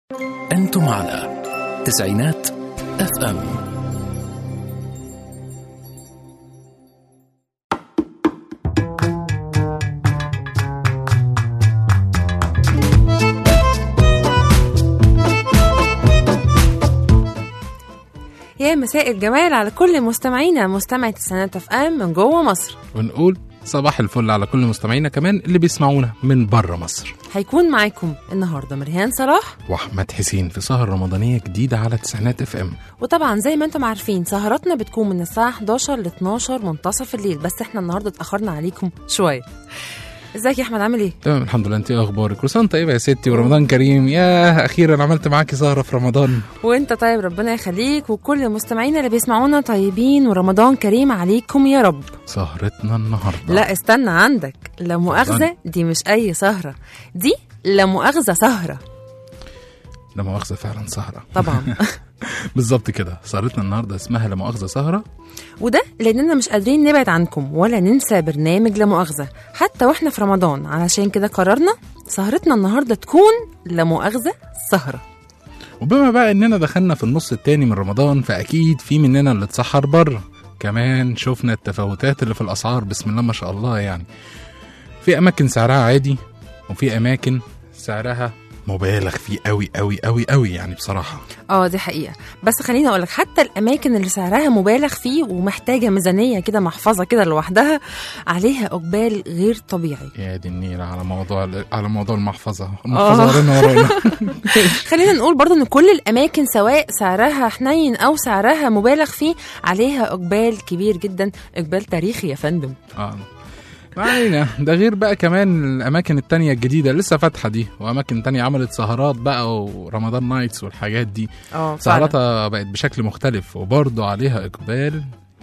أنتم على تسعينات اف ام يا مساء الجمال على كل مستمعينا مستمعي تسعينات اف ام من جوه مصر ونقول صباح الفل على كل مستمعينا كمان اللي بيسمعونا من بره مصر هيكون معاكم النهارده مريان صلاح واحمد حسين في سهر رمضانيه جديده على تسعينات اف ام وطبعا زي ما انتم عارفين سهراتنا بتكون من الساعه 11 ل 12 منتصف الليل بس احنا النهارده اتاخرنا عليكم شويه ازيك يا احمد عامل ايه تمام الحمد لله انت ايه اخبارك كل سنه وانت طيبه يا ستي ورمضان كريم يا اخيرا عملت معاكي سهره في رمضان وانت طيب ربنا يخليك وكل مستمعينا اللي بيسمعونا طيبين ورمضان كريم عليكم يا رب سهرتنا النهارده لا استنى عندك لا مؤاخذه دي مش اي سهره دي لا مؤاخذه سهره لا مؤاخذه فعلا سهره طبعا بالظبط كده سهرتنا النهارده اسمها لا مؤاخذه سهره وده لاننا مش قادرين نبعد عنكم ولا ننسى برنامج لا مؤاخذه حتى واحنا في رمضان علشان كده قررنا سهرتنا النهارده تكون لا مؤاخذه سهره وبما بقى اننا دخلنا في النص التاني من رمضان فاكيد في مننا اللي اتسحر بره كمان شفنا التفاوتات اللي في الاسعار بسم الله ما شاء الله يعني في اماكن سعرها عادي وفي اماكن سعرها مبالغ فيه قوي قوي قوي قوي يعني بصراحه اه دي حقيقه بس خليني اقولك حتى الاماكن اللي سعرها مبالغ فيه ومحتاجه ميزانيه كده محفظه كده لوحدها عليها اقبال غير طبيعي يا دي النيلة على موضوع على موضوع المحفظه آه. المحفظه ورانا ورانا خلينا نقول برضو ان كل الاماكن سواء سعرها حنين او سعرها مبالغ فيه عليها اقبال كبير جدا اقبال تاريخي يا فندم اه ما علينا ده غير بقى كمان الاماكن التانية الجديده لسه فاتحه دي واماكن تانية عملت سهرات بقى ورمضان نايتس والحاجات دي اه سهراتها بقت بشكل مختلف وبرضه عليها اقبال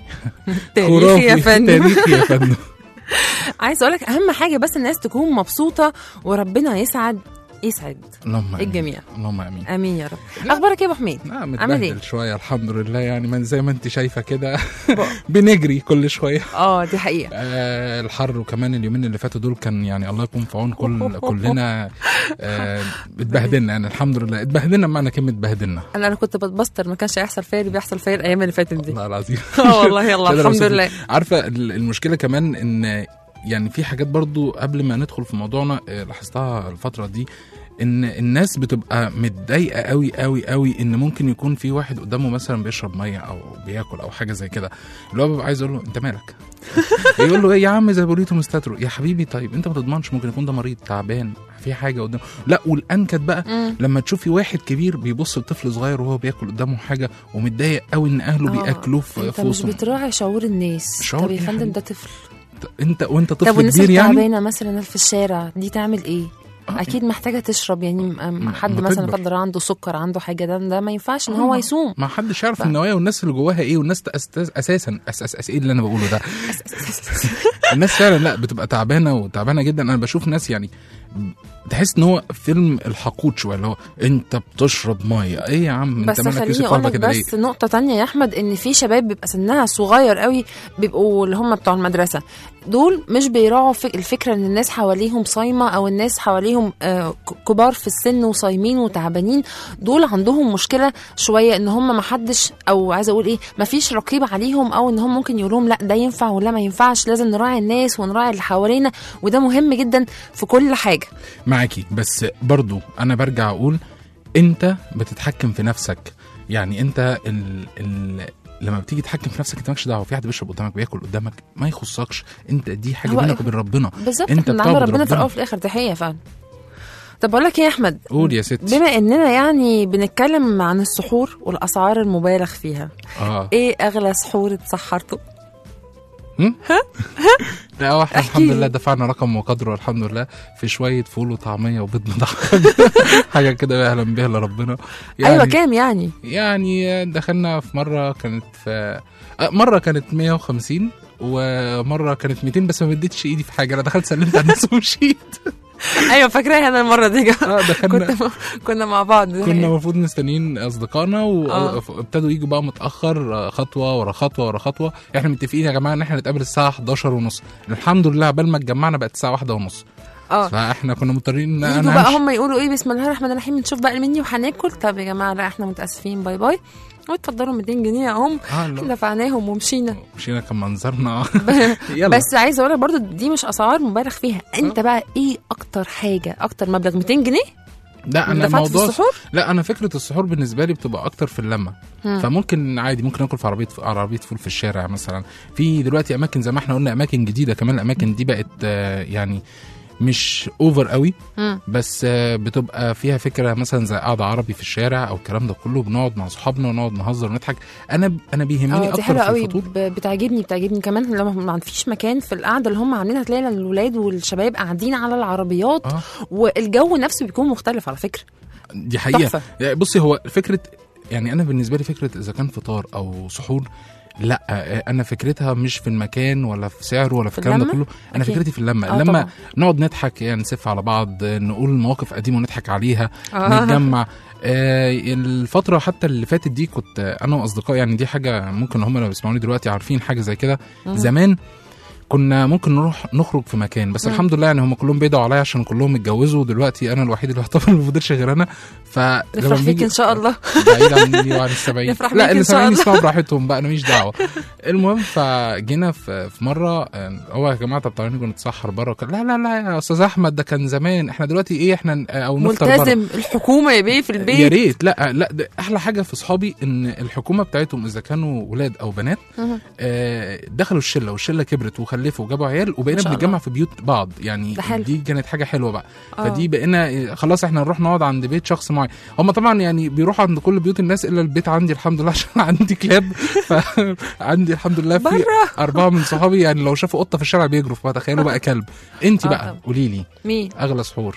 تاريخي يا خرافي. فندم تاريخي يا فندم عايز اقولك اهم حاجه بس الناس تكون مبسوطه وربنا يسعد يسعد اللهم آمين. الجميع اللهم امين امين يا رب اخبارك ايه يا ابو حميد لا عامل متبهدل ايه شويه الحمد لله يعني من زي ما انت شايفه كده بنجري كل شويه اه دي حقيقه آه الحر وكمان اليومين اللي فاتوا دول كان يعني الله يكون في عون كل كلنا آه اتبهدلنا يعني الحمد لله اتبهدلنا بمعنى كلمه اتبهدلنا انا انا كنت بتبستر ما كانش هيحصل فيا اللي بيحصل فيا الايام اللي فاتت دي والله العظيم اه والله يلا مش قادر الحمد أوصف لله لك. عارفه ال- المشكله كمان ان يعني في حاجات برضو قبل ما ندخل في موضوعنا آه، لاحظتها الفتره دي ان الناس بتبقى متضايقه قوي قوي قوي ان ممكن يكون في واحد قدامه مثلا بيشرب ميه او بياكل او حاجه زي كده اللي هو بيبقى عايز يقول له انت مالك يقول له ايه يا عم زي بوريتو مستترو يا حبيبي طيب انت ما تضمنش ممكن يكون ده مريض تعبان في حاجه قدامه لا والانكد بقى مم. لما تشوفي واحد كبير بيبص لطفل صغير وهو بياكل قدامه حاجه ومتضايق قوي ان اهله آه، بياكلوه في انت في مش وسطهم. بتراعي شعور الناس شعور طب يا إيه يا فندم حبيبي؟ ده طفل انت وانت طب طفل والناس كبير اللي يعني تعبانه مثلا في الشارع دي تعمل ايه آه، اكيد محتاجه تشرب يعني م- ما- حد ما مثلا تكبر. قدر عنده سكر عنده حاجه ده ده ما ينفعش ان آه، هو ما- يصوم ما حدش يعرف ف- النوايا والناس اللي جواها ايه والناس أس... أس... اساسا أس... أس... أس... ايه اللي انا بقوله ده الناس فعلا لا بتبقى تعبانه وتعبانه جدا انا بشوف ناس يعني تحس ان هو فيلم الحقود شويه اللي هو انت بتشرب ميه ايه يا عم بس انت مالك خليني يوسف اقول قلبك لك كده ليه بس نقطه تانية يا احمد ان في شباب بيبقى سنها صغير قوي بيبقوا اللي هم بتوع المدرسه دول مش بيراعوا فك- الفكره ان الناس حواليهم صايمه او الناس حواليهم آه، ك- كبار في السن وصايمين وتعبانين دول عندهم مشكله شويه ان هم ما حدش او عايزه اقول ايه ما فيش رقيب عليهم او ان هم ممكن يقولوا لهم لا ده ينفع ولا ما ينفعش لازم نراعي الناس ونراعي اللي حوالينا وده مهم جدا في كل حاجه معاكي بس برضو انا برجع اقول انت بتتحكم في نفسك يعني انت ال... ال... لما بتيجي تتحكم في نفسك انت مالكش دعوه في حد بيشرب قدامك بياكل قدامك ما يخصكش انت دي حاجه هو بينك وبين ربنا بالظبط انت من عند بتعبد ربنا في ربنا. الاول وفي الاخر دي حقيقه فعلا طب اقول لك ايه يا احمد قول يا ستي بما اننا يعني بنتكلم عن السحور والاسعار المبالغ فيها اه ايه اغلى سحور اتسحرته لا هو احنا احكي الحمد لي. لله دفعنا رقم وقدره الحمد لله في شويه فول وطعميه وبيض مدخن حاجه كده يعلم بيها لربنا يعني ايوه كام يعني يعني دخلنا في مره كانت في آه، مره كانت 150 ومره كانت 200 بس ما مديتش ايدي في حاجه انا دخلت سلمت على الناس ومشيت ايوه فاكراها انا المره دي جا. اه دخلنا كنا كنا مع بعض كنا المفروض مستنيين اصدقائنا آه. وابتدوا يجوا بقى متاخر آه، خطوه ورا خطوه ورا خطوه احنا متفقين يا جماعه ان احنا نتقابل الساعه 11 ونص الحمد لله عبال ما اتجمعنا بقت الساعه 1 ونص اه فاحنا كنا مضطرين ان يجوا انا بقى همشي. هم يقولوا ايه بسم الله الرحمن الرحيم نشوف بقى المنيو وهناكل طب يا جماعه لا احنا متاسفين باي باي واتفضلوا 200 جنيه يا ام اه لا، دفعناهم ومشينا مشينا كان منظرنا يلا بس عايزه اقول لك برضو دي مش اسعار مبالغ فيها انت بقى ايه اكتر حاجه اكتر مبلغ 200 جنيه لا انا دفعت في الموضوع السحور لا انا فكره السحور بالنسبه لي بتبقى اكتر في اللمه مم. فممكن عادي ممكن اكل في عربيه عربيه فول في الشارع مثلا في دلوقتي اماكن زي ما احنا قلنا اماكن جديده كمان الاماكن دي بقت آه، يعني مش اوفر قوي مم. بس آه، بتبقى فيها فكره مثلا زي قعده عربي في الشارع او الكلام ده كله بنقعد مع صحابنا ونقعد نهزر ونضحك انا انا بيهمني اه دي اكتر حلوه في قوي الفطور ب- بتعجبني بتعجبني كمان لما ما فيش مكان في القعده اللي هم عاملينها هتلاقي الولاد والشباب قاعدين على العربيات اه والجو نفسه بيكون مختلف على فكره دي حقيقه تحفه يعني بصي هو فكره يعني انا بالنسبه لي فكره اذا كان فطار او سحور لا آه، انا فكرتها مش في المكان ولا في سعره ولا في في الكلام ده اللمة؟ كله انا أكيد. فكرتي في اللمه آه اللمه طبعاً. نقعد نضحك يعني نسف على بعض آه، نقول مواقف قديمه ونضحك عليها آه. نتجمع آه الفتره حتى اللي فاتت دي كنت آه، انا واصدقائي يعني دي حاجه ممكن هم اللي بيسمعوني دلوقتي عارفين حاجه زي كده مم. زمان كنا ممكن نروح نخرج في مكان بس مم. الحمد لله يعني هم كلهم بيدعوا عليا عشان كلهم اتجوزوا ودلوقتي انا الوحيد اللي يعتبر ما فضلش غير انا فلما نفرح فيك بنيجي- ان شاء الله بعيد عني وعن السبعين نفرح بيك لا إن اللي شاء سامعين الله. يسمعوا براحتهم بقى انا ماليش دعوه المهم فجينا في في مره آه، هو يا جماعه طب تعالوا نيجي نتسحر بره وكده. لا لا لا يا استاذ احمد ده كان زمان احنا دلوقتي ايه احنا آه، او نفطر بره ملتزم الحكومه يا بيه في يا البيت ريت لا لا ده احلى حاجه في اصحابي ان الحكومه بتاعتهم اذا كانوا ولاد او بنات مهم. آه، دخلوا الشله والشله كبرت وخلفوا وجابوا عيال ما وبقينا شاء بنتجمع الله. في بيوت بعض يعني ده حلو. دي كانت حاجه حلوه بقى آه. فدي بقينا خلاص احنا نروح نقعد عند بيت شخص معين هم طبعا يعني بيروحوا عند كل بيوت الناس الا البيت عندي الحمد لله عشان عندي كلاب فعندي الحمد لله في بره اربعه من صحابي يعني لو شافوا قطه في الشارع بيجروا فتخيلوا بقى كلب انت آه بقى طبعا. قولي لي مين اغلى سحور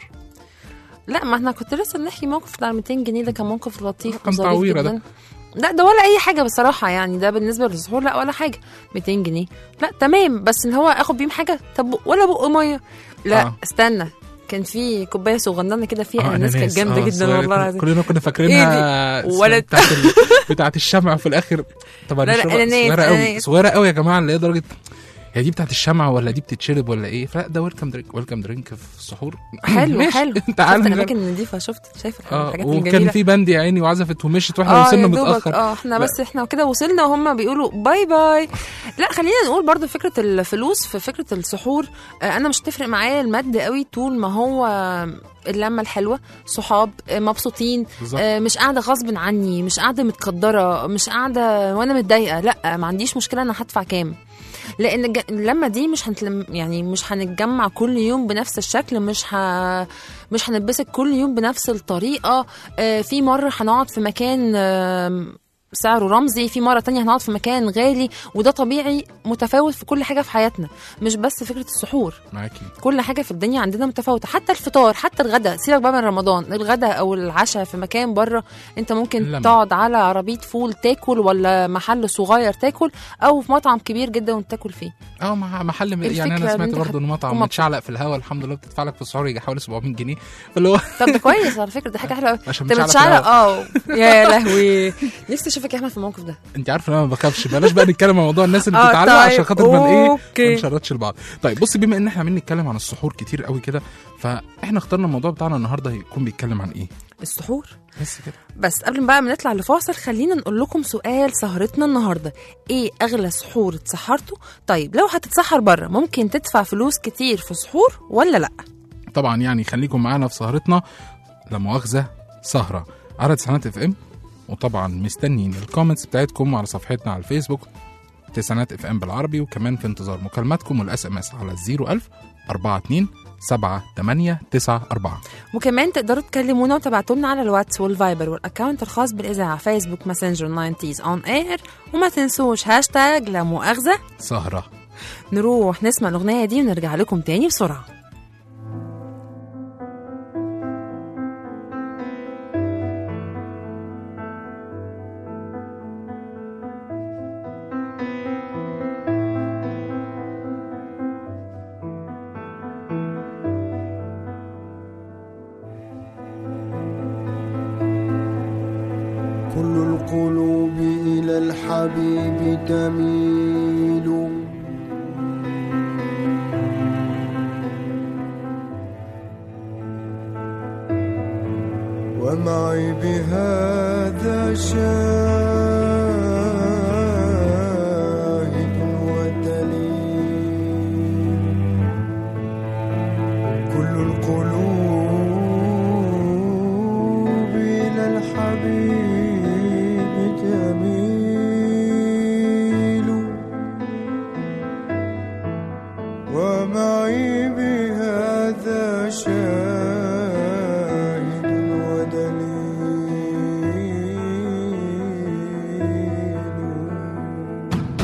لا ما احنا كنت لسه بنحكي موقف بتاع 200 جنيه ده كان موقف لطيف كان وظريف تعويرة جدا ده. لا ده ولا اي حاجه بصراحه يعني ده بالنسبه للسحور لا ولا حاجه 200 جنيه لا تمام بس ان هو اخد بيهم حاجه طب ولا بق ميه لا آه. آه. استنى كان في كوبايه صغننه كده فيها آه، اناناس كانت أناناس. جامده آه، جدا صغيرة. والله العظيم كلنا كنا فاكرينها إيه دي؟ ولا- بتاعت ال... بتاعت الشمع في الاخر طبعا لا، لا، الشمع أناناس، صغيره قوي أناناس. صغيره قوي يا جماعه اللي هي درجه هي دي بتاعت الشمع ولا دي بتتشرب ولا ايه فلا ده ويلكم درينك ويلكم درينك في السحور حلو ماشي. حلو تعال شفت نجرب. الاماكن النظيفه شفت شايف اه الحاجات وكان الجميله في باند يا عيني وعزفت ومشيت واحنا اه وصلنا يا دوبك متاخر اه احنا لا. بس احنا كده وصلنا وهم بيقولوا باي باي لا خلينا نقول برضو فكره الفلوس في فكره السحور آه انا مش تفرق معايا المد قوي طول ما هو اللمه الحلوه صحاب آه مبسوطين بالظبط آه مش قاعده غصب عني مش قاعده متقدره مش قاعده وانا متضايقه لا ما عنديش مشكله انا هدفع كام لان الج- اللمه دي مش هنتلم يعني مش هنتجمع كل يوم بنفس الشكل مش ه... مش هنتبسط كل يوم بنفس الطريقه آه في مره هنقعد في مكان آه سعره رمزي في مرة تانية هنقعد في مكان غالي وده طبيعي متفاوت في كل حاجة في حياتنا مش بس فكرة السحور معاكي كل حاجة في الدنيا عندنا متفاوتة حتى الفطار حتى الغداء سيبك بقى من رمضان الغداء أو العشاء في مكان بره أنت ممكن اللمة. تقعد على عربية فول تاكل ولا محل صغير تاكل أو في مطعم كبير جدا وتاكل فيه اه مع محل من- يعني الفكرة انا إن سمعت أنت برضه ان هتكون مطعم مبسوط. متشعلق في الهواء الحمد لله بتدفع لك في السحور يجي حوالي 700 جنيه فاللي هو طب ده كويس على فكرة دي حاجة حلوة أوي عشان انت متشعلق في الهواء. متشعلق اه يا لهوي نفسي اشوفك يا احمد في الموقف ده انت عارف ان انا ما بخافش بلاش بقى نتكلم عن موضوع الناس اللي آه، بتتعلق طيب، عشان خاطر ما ايه أوكي. ما نشردش لبعض طيب بصي بما ان احنا عمالين نتكلم عن السحور كتير قوي كده فاحنا اخترنا الموضوع بتاعنا النهارده يكون بيتكلم عن ايه السحور بس كده بس قبل ما بقى ما نطلع لفاصل خلينا نقول لكم سؤال سهرتنا النهارده ايه اغلى سحور اتسحرته طيب لو هتتسحر بره ممكن تدفع فلوس كتير في سحور ولا لا طبعا يعني خليكم معانا في سهرتنا لا مؤاخذه سهره على تسعينات اف ام وطبعا مستنيين الكومنتس بتاعتكم على صفحتنا على الفيسبوك تسعينات اف ام بالعربي وكمان في انتظار مكالماتكم والاس ام اس على 01000 42 7 8 9 4 وكمان تقدروا تكلمونا وتبعتوا لنا على الواتس والفايبر والاكونت الخاص بالاذاعه فيسبوك ماسنجر 90s اون اير وما تنسوش هاشتاج لا مؤاخذه سهره نروح نسمع الاغنيه دي ونرجع لكم تاني بسرعه كل القلوب إلى الحبيب تميل ومعي بهذا شاهد ودليل كل القلوب إلى الحبيب تميل ومعي بهذا شاهد ودليل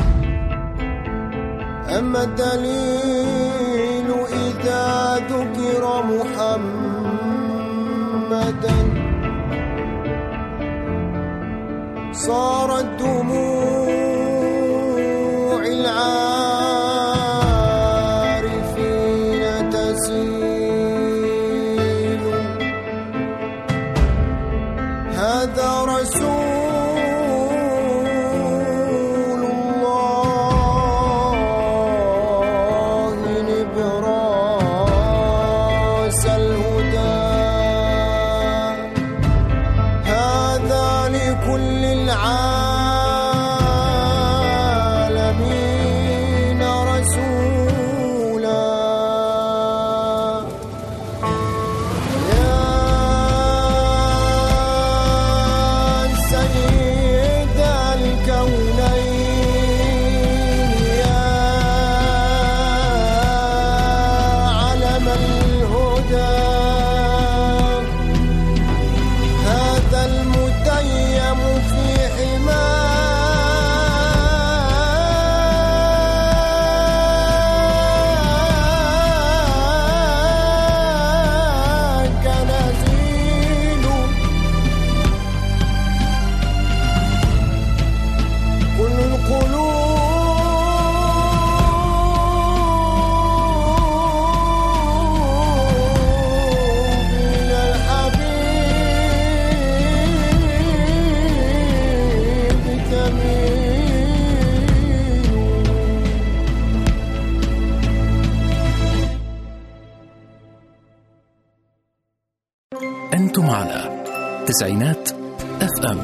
أما الدليل إذا ذكر محمدا صارت دموع العارفين تسيل هذا رسول الله نبراس الهدى هذا لكل العالمين رسولا يا سيد الكونين يا علم الهدى هذا المتيم في حماك نزيل كل القلوب إلى الحبيب تميل أنتم على تسعينات اف ام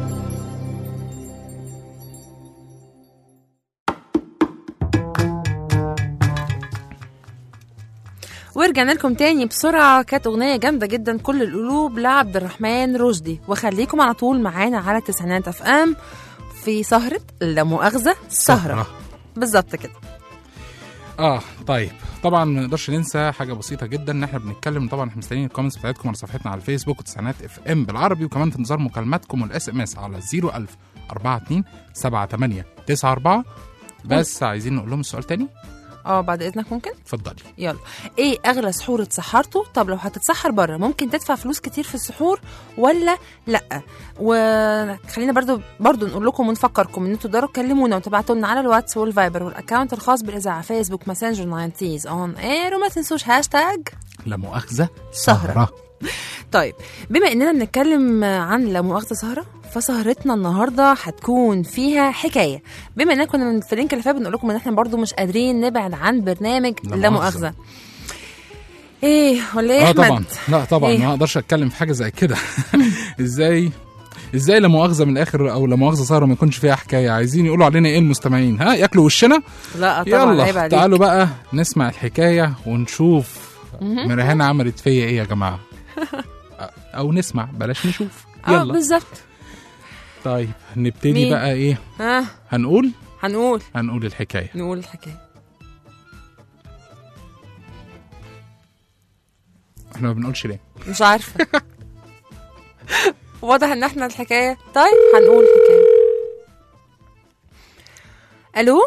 ورجعنا لكم تاني بسرعة كانت أغنية جامدة جدا كل القلوب لعبد الرحمن رشدي وخليكم على طول معانا على تسعينات اف ام في سهرة لا مؤاخذة سهرة بالظبط كده اه طيب طبعا ما نقدرش ننسى حاجه بسيطه جدا ان احنا بنتكلم طبعا احنا مستنيين الكومنتس بتاعتكم على صفحتنا على الفيسبوك وتسعينات اف ام بالعربي وكمان في انتظار مكالماتكم والاس ام اس على 01000 42 78 94 بس عايزين نقول لهم السؤال تاني اه بعد إذنك ممكن اتفضلي يلا ايه اغلى سحور اتسحرته طب لو هتتسحر بره ممكن تدفع فلوس كتير في السحور ولا لا وخلينا برضو برضو نقول لكم ونفكركم ان انتوا تقدروا تكلمونا وتبعتوا لنا على الواتس والفايبر والاكونت الخاص بالاذاعه فيسبوك ماسنجر 90 اون اير وما تنسوش هاشتاج لا مؤاخذه سهرة. سهره طيب بما اننا بنتكلم عن لا مؤاخذه سهره فسهرتنا النهارده هتكون فيها حكايه بما اننا كنا من في اللينك اللي فات بنقول لكم ان احنا برضو مش قادرين نبعد عن برنامج لا لا مؤاخذة. مؤاخذه ايه ولا ايه يا اه احمد طبعا لا طبعا إيه؟ ما اقدرش اتكلم في حاجه زي كده ازاي ازاي لا مؤاخذه من الاخر او لا مؤاخذه سهره ما يكونش فيها حكايه عايزين يقولوا علينا ايه المستمعين ها ياكلوا وشنا لا طبعا عيب يلا عليك تعالوا بقى نسمع الحكايه ونشوف مرهانه عملت فيا ايه يا جماعه او نسمع بلاش نشوف اه يلا بالظبط طيب نبتدي مين؟ بقى ايه ها هنقول هنقول هنقول الحكايه نقول الحكايه احنا ما بنقولش ليه مش عارفه واضح ان احنا الحكايه طيب هنقول الحكايه الو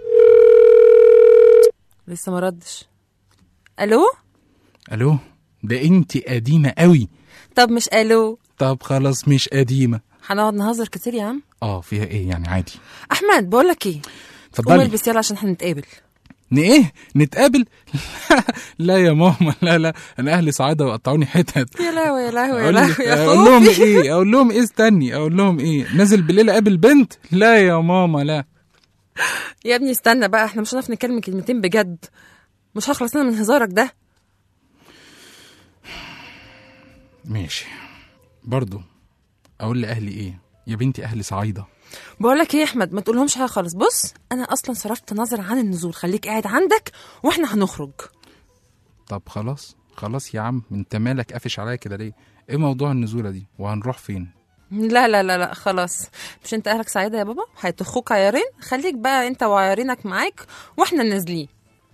لسه ما ردش الو الو ده انت قديمه قوي طب مش الو طب خلاص مش قديمه هنقعد نهزر كتير يا عم اه فيها ايه يعني عادي احمد بقول لك ايه قوم اتفضلي البس يلا عشان هنتقابل ن ايه نتقابل لا يا ماما لا لا انا اهلي صعايده وقطعوني حتت يا لهوي يا لهوي يا اقول لهوي لك- يا اقول لهم خوفي ايه اقول لهم ايه استني اقول لهم ايه نازل بالليل اقابل بنت لا يا ماما لا يا ابني استنى بقى احنا مش هنعرف نتكلم كلمتين بجد مش هخلص انا من هزارك ده ماشي برضو اقول لاهلي ايه يا بنتي اهلي صعايده بقول لك ايه يا احمد ما تقولهمش حاجه خالص بص انا اصلا صرفت نظر عن النزول خليك قاعد عندك واحنا هنخرج طب خلاص خلاص يا عم انت مالك قافش عليا كده ليه ايه موضوع النزوله دي وهنروح فين لا لا لا لا خلاص مش انت اهلك سعيده يا بابا هيطخوك عيارين خليك بقى انت وعيارينك معاك واحنا نازلين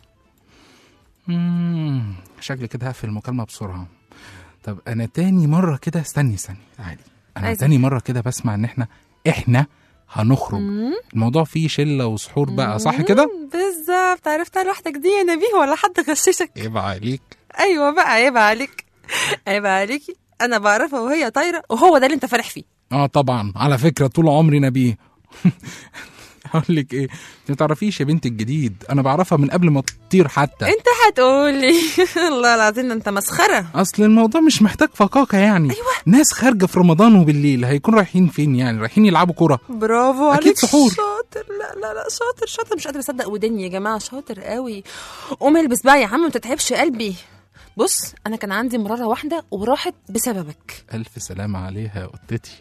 مم، شكلي كده هقفل المكالمه بسرعه طب انا تاني مره كده استني استني تعالي انا عايزة. تاني مره كده بسمع ان احنا احنا هنخرج الموضوع فيه شله وسحور بقى صح كده مم، بالظبط عرفتها لوحدك دي يا نبيه ولا حد غششك يبقى عليك ايوه بقى عيب عليك عيب عليكي انا بعرفها وهي طايره وهو ده اللي انت فرح فيه اه طبعا على فكره طول عمري نبيه هقول لك ايه انت ما تعرفيش يا بنت الجديد انا بعرفها من قبل ما تطير حتى انت هتقولي الله العظيم ده انت مسخره اصل الموضوع مش محتاج فقاقه يعني أيوة. ناس خارجه في رمضان وبالليل هيكون رايحين فين يعني رايحين يلعبوا كوره برافو أكيد عليك سحور. شاطر لا لا لا شاطر شاطر مش قادره اصدق ودني يا جماعه شاطر قوي قوم البس بقى يا عم ما تتعبش قلبي بص انا كان عندي مراره واحده وراحت بسببك الف سلامه عليها يا قطتي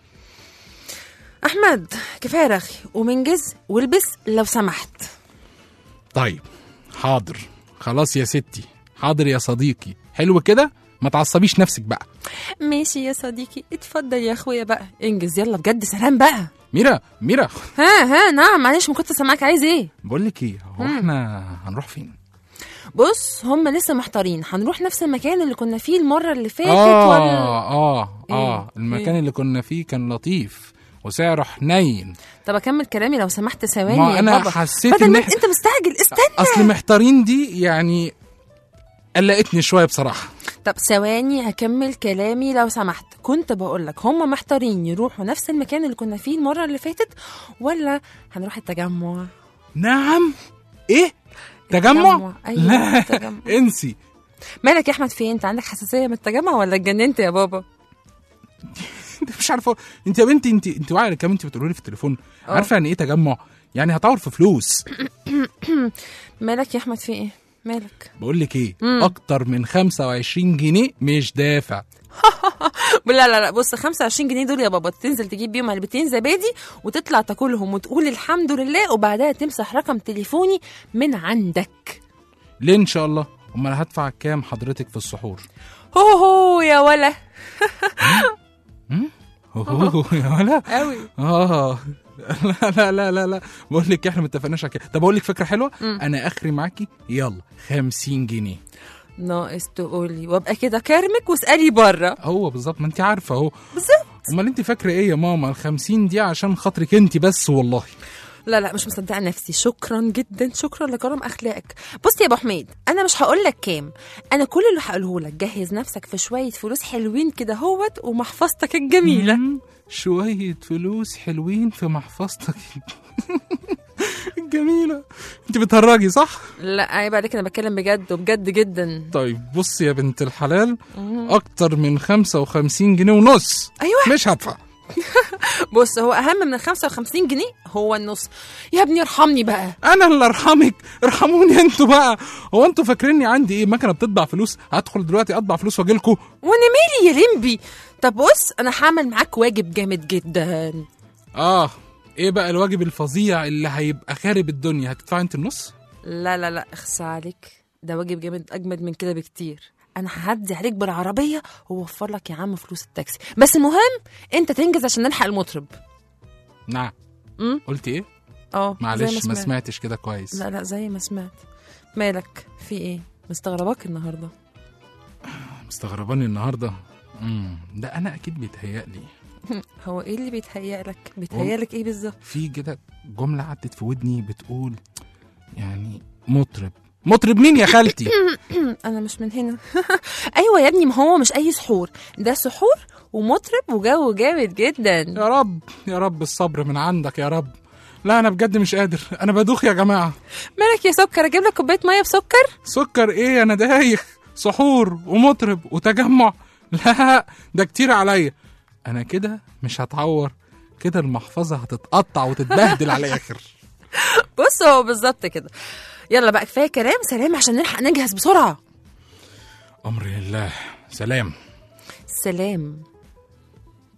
احمد كفايه رغي ومنجز والبس لو سمحت طيب حاضر خلاص يا ستي حاضر يا صديقي حلو كده ما تعصبيش نفسك بقى ماشي يا صديقي اتفضل يا اخويا بقى انجز يلا بجد سلام بقى ميرا ميرا ها ها نعم معلش ما كنت سامعك عايز ايه بقول لك ايه هو احنا هنروح فين بص هم لسه محتارين هنروح نفس المكان اللي كنا فيه المره اللي فاتت اه ولا اه اه إيه؟ المكان إيه؟ اللي كنا فيه كان لطيف وسعره حنين طب اكمل كلامي لو سمحت ثواني ما يا أنا بابا حسيت بدل إن ما إحنا- انت مستعجل استنى اصل محتارين دي يعني قلقتني شويه بصراحه طب ثواني هكمل كلامي لو سمحت كنت بقول لك هم محتارين يروحوا نفس المكان اللي كنا فيه المره اللي فاتت ولا هنروح التجمع نعم ايه تجمع تجمع. أيوة، لا تجمع. انسي مالك يا احمد في انت عندك حساسيه من التجمع ولا اتجننت يا بابا انت مش عارفه انت يا بنتي انت انت واعيه كمان انت بتقولي لي في التليفون اه. عارفه يعني ايه تجمع يعني هتعور في فلوس مالك يا احمد في ايه مالك بقول لك ايه اكتر من 25 جنيه مش دافع لا لا لا بص 25 جنيه دول يا بابا تنزل تجيب بيهم علبتين زبادي وتطلع تاكلهم وتقول الحمد لله وبعدها تمسح رقم تليفوني من عندك ليه ان شاء الله امال هدفع كام حضرتك في السحور هو هو يا ولا هو يا ولا قوي اه لا لا لا لا لا بقول لك احنا ما اتفقناش على كده طب اقول لك فكره حلوه انا اخري معاكي يلا 50 جنيه ناقص تقولي وابقى كده كارمك واسالي بره هو بالظبط ما انت عارفه اهو بالظبط امال انت فاكره ايه يا ماما ال 50 دي عشان خاطرك انت بس والله لا لا مش مصدقه نفسي شكرا جدا شكرا لكرم اخلاقك بص يا ابو حميد انا مش هقول لك كام انا كل اللي هقوله لك جهز نفسك في شويه فلوس حلوين كده هوت ومحفظتك الجميله مم، شويه فلوس حلوين في محفظتك الجميله انت بتهرجي صح لا عيب عليك انا بتكلم بجد وبجد جدا طيب بص يا بنت الحلال اكتر من 55 جنيه ونص ايوه مش هدفع بص هو اهم من ال 55 جنيه هو النص يا ابني ارحمني بقى انا اللي ارحمك ارحموني انتوا بقى هو انتوا فاكريني عندي ايه مكنه بتطبع فلوس هدخل دلوقتي اطبع فلوس واجي لكم وانا مالي يا لمبي طب بص انا هعمل معاك واجب جامد جدا اه ايه بقى الواجب الفظيع اللي هيبقى خارب الدنيا هتدفعي انت النص لا لا لا اخصى عليك ده واجب جامد اجمد من كده بكتير انا هعدي عليك بالعربيه واوفر لك يا عم فلوس التاكسي بس المهم انت تنجز عشان نلحق المطرب نعم امم قلت ايه اه زي معلش ما سمعت. سمعتش كده كويس لا لا زي ما سمعت مالك في ايه مستغرباك النهارده مستغرباني النهارده امم ده انا اكيد بيتهيألي هو ايه اللي بيتهيأ لك بيتهيأ لك ايه بالظبط في كده جمله عدت في ودني بتقول يعني مطرب مطرب مين يا خالتي انا مش من هنا ايوه يا ابني ما هو مش اي سحور ده سحور ومطرب وجو جامد جدا يا رب يا رب الصبر من عندك يا رب لا انا بجد مش قادر انا بدوخ يا جماعه مالك يا سكر اجيب لك كوبايه ميه بسكر سكر ايه انا دايخ سحور ومطرب وتجمع لا ده كتير عليا انا كده مش هتعور كده المحفظه هتتقطع وتتبهدل على الاخر بص هو بالظبط كده يلا بقى كفايه كلام سلام عشان نلحق نجهز بسرعه امر لله سلام سلام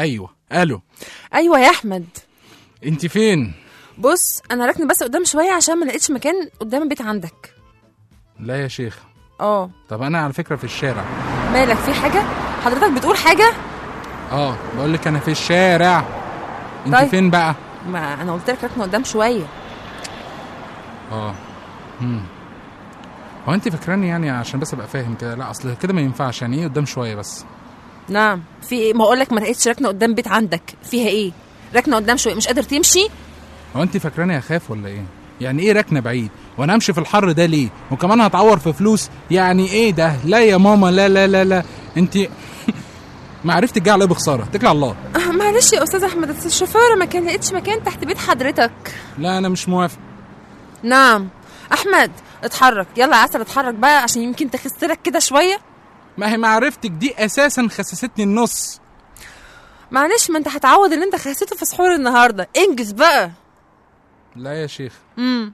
ايوه الو ايوه يا احمد انت فين بص انا راكنه بس قدام شويه عشان ما لقيتش مكان قدام البيت عندك لا يا شيخ اه طب انا على فكره في الشارع مالك في حاجه حضرتك بتقول حاجه اه بقول لك انا في الشارع انت طيب. فين بقى ما انا قلت لك راكنه قدام شويه اه امم هو انت فاكراني يعني عشان بس ابقى فاهم كده لا اصل كده ما ينفعش يعني ايه قدام شويه بس نعم في ايه ما اقول لك ما لقيتش راكنه قدام بيت عندك فيها ايه راكنه قدام شويه مش قادر تمشي هو انت فاكراني اخاف ولا ايه يعني ايه ركنه بعيد وانا امشي في الحر ده ليه وكمان هتعور في فلوس يعني ايه ده لا يا ماما لا لا لا لا انت ما عرفت تجي على بخساره اتكل على الله آه معلش يا استاذ احمد بس الشوفيره ما كان لقيتش مكان تحت بيت حضرتك لا انا مش موافق نعم احمد اتحرك يلا يا عسل اتحرك بقى عشان يمكن تخسرك كده شويه ما هي معرفتك دي اساسا خسستني النص معلش ما انت هتعوض اللي انت خسيته في سحور النهارده انجز بقى لا يا شيخ امم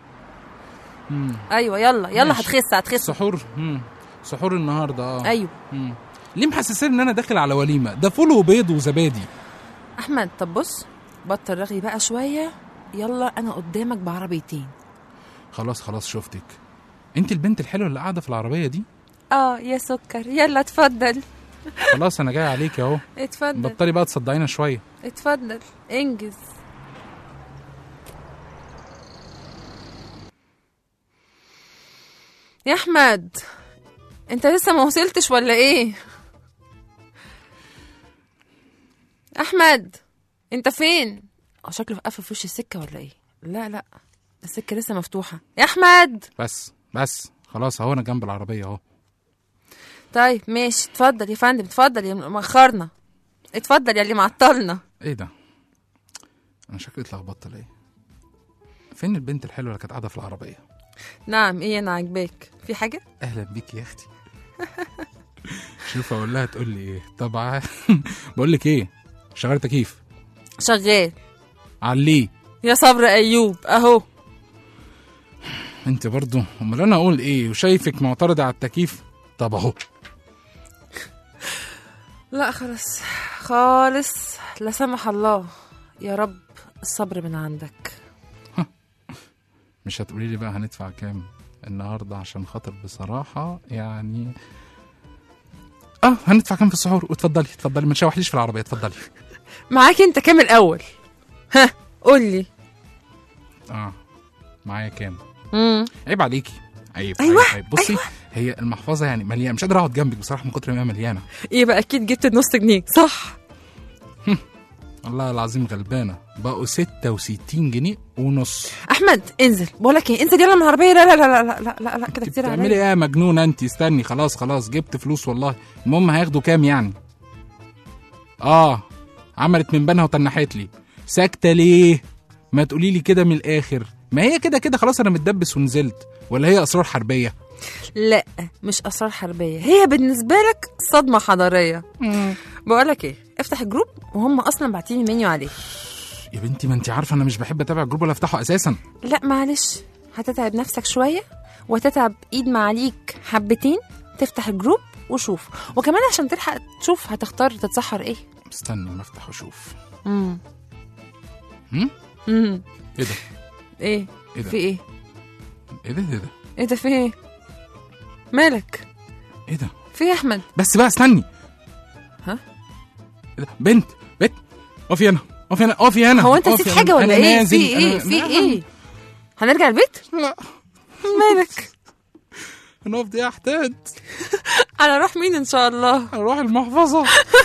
ايوه يلا يلا ماشي. هتخس هتخس سحور مم. سحور النهارده اه ايوه مم. ليه محسسين ان انا داخل على وليمه ده فول وبيض وزبادي احمد طب بص بطل رغي بقى شويه يلا انا قدامك بعربيتين خلاص خلاص شفتك انت البنت الحلوه اللي قاعده في العربيه دي اه يا سكر يلا اتفضل خلاص انا جاي عليك اهو اتفضل بطلي بقى تصدعينا شويه اتفضل انجز يا احمد انت لسه ما وصلتش ولا ايه احمد انت فين اه شكله قافل في وش السكه ولا ايه لا لا السكه لسه مفتوحه يا احمد بس بس خلاص اهو انا جنب العربيه اهو طيب ماشي اتفضل يا فندم اتفضل يا مأخرنا اتفضل يا اللي معطلنا ايه ده انا شكلي اتلخبطت ليه فين البنت الحلوه اللي كانت قاعده في العربيه نعم ايه انا عاجباك في حاجه اهلا بيك يا اختي شوف اقول لها تقول لي ايه طبعا بقول لك ايه شغال تكييف شغال عليه يا صبر ايوب اهو انت برضو امال انا اقول ايه وشايفك معترضه على التكييف طب اهو لا خلاص خالص لا سمح الله يا رب الصبر من عندك مش هتقولي لي بقى هندفع كام النهارده عشان خاطر بصراحه يعني اه هندفع كام في السحور واتفضلي اتفضلي ما تشوحليش في العربيه اتفضلي معاك انت كام الاول ها قول لي اه معايا كام امم عيب عليكي عيب أيوة، عيب, عيب. بصي هي المحفظه يعني مليانه مش قادر اقعد جنبك بصراحه من كتر ما هي مليانه يبقى اكيد جبت النص جنيه صح والله العظيم غلبانه بقوا 66 جنيه ونص احمد انزل بقول لك ايه انزل يلا من العربيه لا لا لا لا لا لا, لا كده كتير بتعملي عليا ايه يا مجنونه انت استني خلاص خلاص جبت فلوس والله المهم هياخدوا كام يعني اه عملت من بنها وتنحت لي ساكته ليه ما تقولي لي كده من الاخر ما هي كده كده خلاص انا متدبس ونزلت ولا هي اسرار حربيه لا مش اسرار حربيه هي بالنسبه لك صدمه حضاريه بقول لك ايه افتح الجروب وهم اصلا باعتين لي منيو عليه يا بنتي ما انت عارفه انا مش بحب اتابع الجروب ولا افتحه اساسا لا معلش هتتعب نفسك شويه وتتعب ايد معاليك حبتين تفتح الجروب وشوف وكمان عشان تلحق تشوف هتختار تتسحر ايه استني ما افتح واشوف امم هم؟ امم ايه ده ايه ايه ده في ايه ايه ده ايه ده ايه ده في ايه مالك ايه ده في ايه يا احمد بس بقى استني ها؟ إيه ده؟ بنت بنت اقفي هنا اقفي هنا اقفي هنا هو انت اقفي نسيت هنا. حاجه ولا أنا ايه نازل. في ايه أنا- في لا، ايه هنرجع البيت لا مالك هنقف دي احتاج انا اروح مين ان شاء الله هنروح المحفظه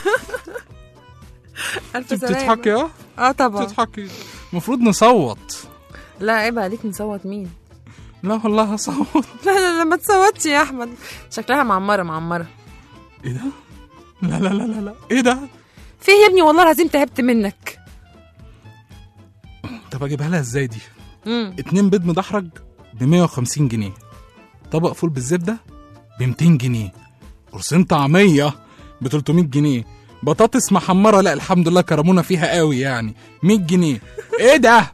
الف انت سلامه بتضحكي اه اه طبعا بتضحكي المفروض نصوت لا عيب عليك نصوت مين لا والله هصوت لا لا لا ما تصوتش يا احمد شكلها معمره معمره ايه ده لا لا لا لا لا ايه ده في إيه يا ابني والله العظيم تعبت منك طب اجيبها لها ازاي دي امم اتنين بيض مدحرج ب 150 جنيه طبق فول بالزبده ب 200 جنيه قرصين طعميه ب 300 جنيه بطاطس محمره لا الحمد لله كرمونا فيها قوي يعني 100 جنيه ايه ده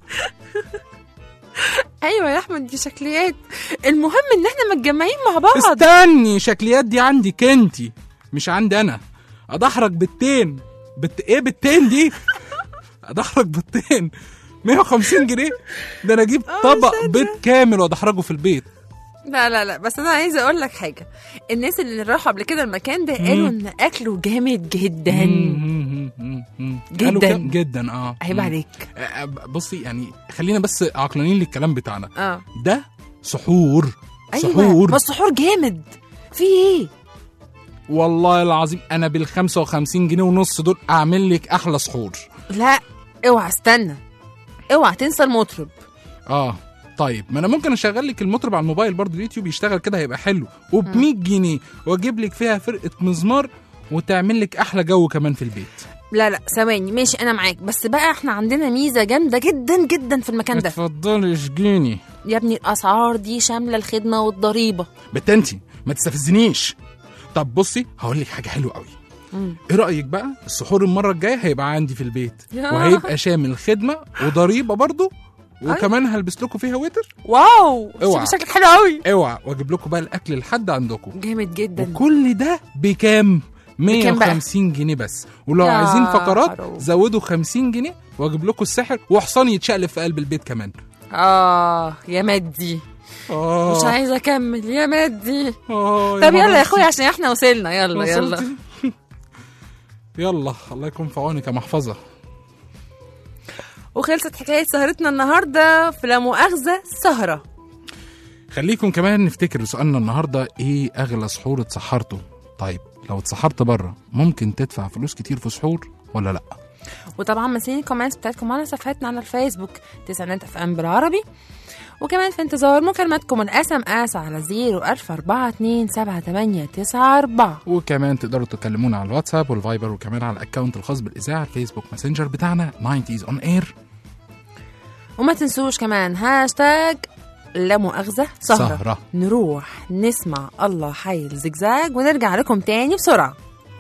ايوه يا احمد دي شكليات المهم ان احنا متجمعين مع بعض استني شكليات دي عندك انتي مش عندي انا ادحرج بالتين بت ايه بتين دي ادحرج بيضتين 150 جنيه ده انا اجيب طبق بيض كامل وادحرجه في البيت لا لا لا بس انا عايزه اقول لك حاجه الناس اللي راحوا قبل كده المكان ده قالوا ان اكله جامد جدا مم، مم، مم. جداً. قالوا كده- جدا اه عيب مم. عليك آه، بصي يعني خلينا بس عقلانيين للكلام بتاعنا اه ده سحور ايوه سحور ما السحور جامد في ايه والله العظيم انا بال 55 جنيه ونص دول اعمل لك احلى سحور لا اوعى استنى اوعى تنسى المطرب اه طيب ما انا ممكن اشغل لك المطرب على الموبايل برضه اليوتيوب يشتغل كده هيبقى حلو وب 100 جنيه واجيب لك فيها فرقه مزمار وتعمل لك احلى جو كمان في البيت لا لا ثواني ماشي انا معاك بس بقى احنا عندنا ميزه جامده جدا جدا في المكان ده اتفضلي اشجيني يا ابني الاسعار دي شامله الخدمه والضريبه بتنتي ما تستفزنيش طب بصي هقول لك حاجه حلوه قوي مم. ايه رايك بقى السحور المره الجايه هيبقى عندي في البيت يا. وهيبقى شامل خدمه وضريبه برضه وكمان هلبس لكم فيها وتر واو اوعى. شكلك حلو قوي اوعى واجيب لكم بقى الاكل لحد عندكم جامد جدا وكل ده بكام بكام بقى؟ 150 جنيه بس ولو يا عايزين فقرات حرام. زودوا 50 جنيه واجيب لكم الساحر وحصان يتشقلب في قلب البيت كمان اه يا مادي اه مش عايزه اكمل يا مادي آه طب يلا يا مراتي. اخويا عشان احنا وصلنا يلا يلا وصلتي؟ يلا الله يكون في عونك يا محفظه وخلصت حكايه سهرتنا النهارده في لا مؤاخذه سهره خليكم كمان نفتكر سؤالنا النهارده ايه اغلى سحور اتسحرته طيب لو اتسحرت بره ممكن تدفع فلوس كتير في سحور ولا لا وطبعا مسيني الكومنتس بتاعتكم على صفحتنا على الفيسبوك تسعينات اف ام بالعربي وكمان في انتظار مكالماتكم الاس ام اس على 0 وكمان تقدروا تكلمونا على الواتساب والفايبر وكمان على الاكونت الخاص بالاذاعه الفيسبوك ماسنجر بتاعنا 90s اون اير وما تنسوش كمان هاشتاج لا مؤاخذة سهرة. سهرة. نروح نسمع الله حي الزجزاج ونرجع لكم تاني بسرعة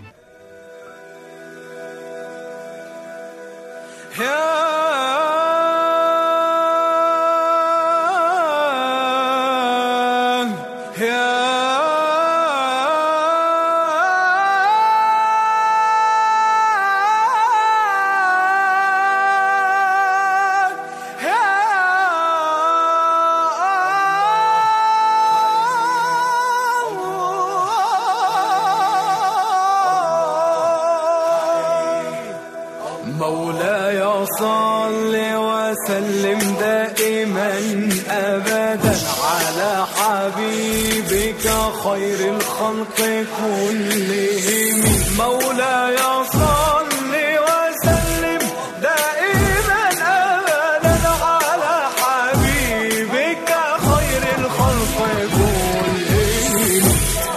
مولاي صل وسلم دائما ابدا على حبيبك خير الخلق كلهم مولاي صل وسلم دائما ابدا على حبيبك خير الخلق كلهم